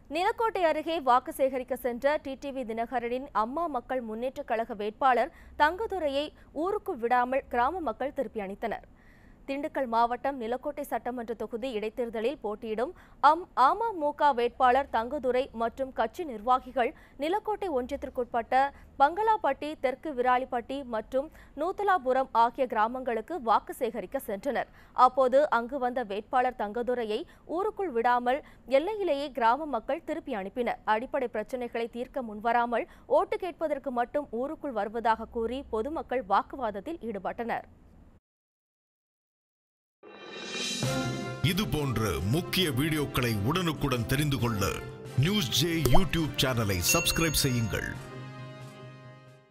நிலக்கோட்டை அருகே வாக்கு சேகரிக்க சென்ற டிடிவி தினகரனின் அம்மா மக்கள் முன்னேற்றக் கழக வேட்பாளர் தங்கதுரையை ஊருக்குள் விடாமல் கிராம மக்கள் திருப்பி அளித்தனர் திண்டுக்கல் மாவட்டம் நிலக்கோட்டை சட்டமன்ற தொகுதி இடைத்தேர்தலில் போட்டியிடும் அம் அமமுக வேட்பாளர் தங்கதுரை மற்றும் கட்சி நிர்வாகிகள் நிலக்கோட்டை ஒன்றியத்திற்குட்பட்ட பங்களாப்பட்டி தெற்கு விராலிப்பட்டி மற்றும் நூத்தலாபுரம் ஆகிய கிராமங்களுக்கு வாக்கு சேகரிக்க சென்றனர் அப்போது அங்கு வந்த வேட்பாளர் தங்கதுரையை ஊருக்குள் விடாமல் எல்லையிலேயே கிராம மக்கள் திருப்பி அனுப்பினர் அடிப்படை பிரச்சினைகளை தீர்க்க முன்வராமல் ஓட்டு கேட்பதற்கு மட்டும் ஊருக்குள் வருவதாக கூறி பொதுமக்கள் வாக்குவாதத்தில் ஈடுபட்டனர் இது போன்ற முக்கிய வீடியோக்களை உடனுக்குடன் தெரிந்து கொள்ள நியூஸ் ஜே யூடியூப் சேனலை சப்ஸ்கிரைப் செய்யுங்கள்